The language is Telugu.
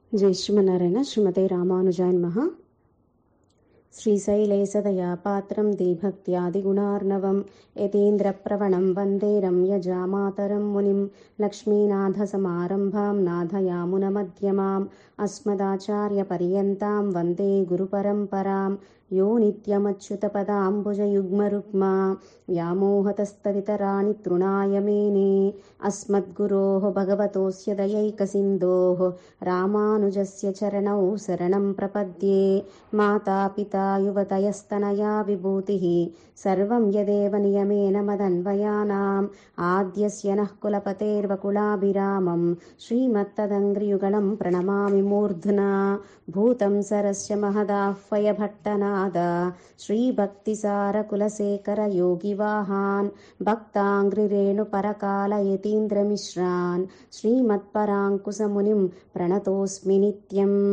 జై శ్రీమన్నారాయణ శ్రీమతే రామానుజాయ నమః శ్రీశైలేశదయా పాత్రం దీభక్త్యాదిగుణార్ణవం యతీంద్రప్రవణం వందే రమ్యజామాతరం మునిం లక్ష్మీనాథసమారంభాం నాథయామునమధ్యమాం అస్మదాచార్యపర్యంతాం వందే గురుపరంపరాం యో నిత్యమచ్యుతపదాంబుజయుగ్మరుక్మా వ్యామోహతస్తదితరాణి తృణాయ మేనే అస్మద్గురోः భగవతోऽस्य దయైకసిन्धोः రామానుజस्य చరణौ శరణం ప్రపద్యే మాతాపితా యువతయస్తనయా విభూతిः సర్వం యదేవ నియమేన మదన్వయానాम् ఆద్యస్య నః కులపతేర్వకులాభిరామం శ్రీమత్తదంగ్రియుగళం ప్రణమామి మూర్ధ్నా భూతం సరస్య మహదాహ్వయ భట్టనాద శ్రీభక్తిసారకులశేఖర యోగివాహాన్ భక్తాంగ్రిరేణు పరకాలయతీంద్రమిశ్రాన్ శ్రీమత్పరాంకుశమునిం ప్రణతోస్మి నిత్యం